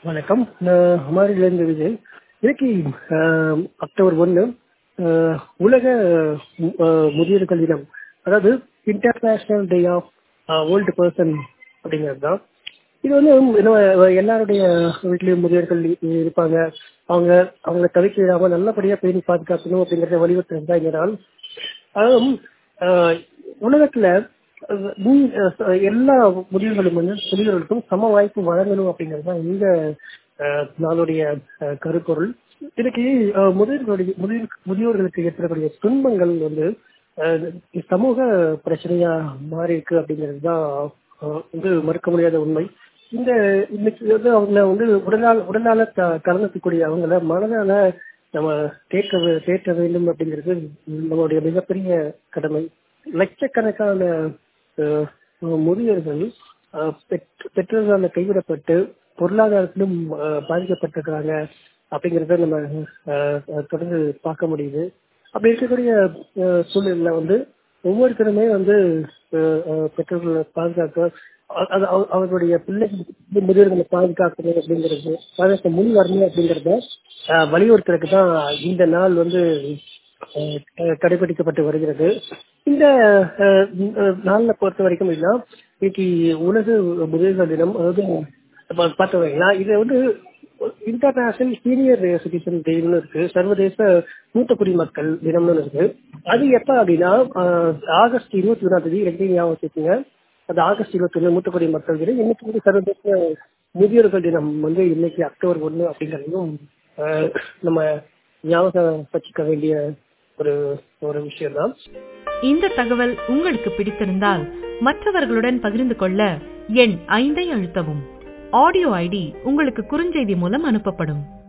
வணக்கம் நான் அமாரிலிருந்து விஜய் இன்னைக்கு ஆஹ், அக்டோபர் ஒன்று உலக ஆஹ், முதியோர்கள் தினம் அதாவது international day of old person அப்படிங்கிறது தான் இது வந்து நம்ம எல்லாருடைய வீட்லேயும் முதியோர்கள் இ- இருப்பாங்க அவங்க அவங்க தவிக்க விடாம நல்லபடியாக பேணி பாதுகாக்கணும் அப்படிங்கிறத வலியுறுத்துறது தான் இந்த நாள் அதுவும் ஆஹ், உலகத்துல அஹ், நீ- அஹ், எல்லா முதியோர்களும் வந்து முதியோர்களுக்கும் சம வாய்ப்பு வழங்கணும் அப்படிங்கிறது தான் இந்த ஆஹ், நாளுடைய ஆஹ், கருப்பொருள் இன்னைக்கு ஆஹ், முதியோர்களுடைய முதியோர் முதியோர்களுக்கு ஏற்படக்கூடிய துன்பங்கள் வந்து ஆஹ், சமூக பிரச்சனையா மாறி இருக்கு அப்படிங்கிறது தான் ஆஹ், வந்து மறுக்க முடியாத உண்மை இந்த இன்னைக்கு வந்து அவங்க வந்து உடலால் உடலால த- கலந்துக்கக்கூடிய அவங்கள மனதால நம்ம கேட்க வே- கேட்க வேண்டும் அப்படிங்கிறது நம்மளுடைய மிகப்பெரிய கடமை லட்சக்கணக்கான அஹ், முதியோர்கள் அஹ், பெற்ற- பெற்றோர்களால் கைவிடப்பட்டு பொருளாதாரத்திலும் அஹ், பாதிக்கப்பட்டிருக்கிறாங்க அப்படிங்கிறத நம்ம அஹ், அஹ், தொடர்ந்து பார்க்க முடியுது அப்படி இருக்கக்கூடிய அஹ், சூழல்ல வந்து ஒவ்வொருத்தருமே வந்து அஹ், அஹ், பெற்றோர்களை பாதுகாக்க அ- அது அவ- அவர்களுடைய பிள்ளை முதியோர்களை பாதுகாக்கணும் அப்படிங்கிறது பாதுகாக்க முன் வரணும் அப்படிங்கிறத அஹ், வலியுறுத்துறதுக்கு தான் இந்த நாள் வந்து அஹ், அஹ், கடைபிடிக்கப்பட்டு வருகிறது இந்த அஹ், அஹ், நாள்ல பொறுத்த வரைக்கும் இல்லைன்னா இன்னைக்கு உலக முதியோர்கள் தினம் அதாவது நம்ம பார்த்தோம்னா இது வந்து இன்டர்நேஷனல் சீனியர் சிட்டிசன் டேன்னு இருக்கு சர்வதேச மூத்த குடிமக்கள் தினம்னு இருக்கு அது எப்ப அப்படின்னா ஆஹ், ஆகஸ்ட் இருபத்தி ஒன்றாம் தேதி ரெண்டு ஞாபகம் வச்சுக்கோங்க அது ஆகஸ்ட் இருபத்தி ஒன்று மூத்த குடிமக்கள் தினம் இன்னைக்கு வந்து சர்வதேச முதியோர்கள் தினம் வந்து இன்னைக்கு அக்டோபர் ஒன்று அப்படிங்கிறதையும் ஆஹ், நம்ம ஞாபகம் வச்சுக்க வேண்டிய ஒரு ஒரு விஷயம் தான் இந்த தகவல் உங்களுக்கு பிடித்திருந்தால் மற்றவர்களுடன் பகிர்ந்து கொள்ள எண் ஐந்தை அழுத்தவும் ஆடியோ ஐடி உங்களுக்கு குறுஞ்செய்தி மூலம் அனுப்பப்படும்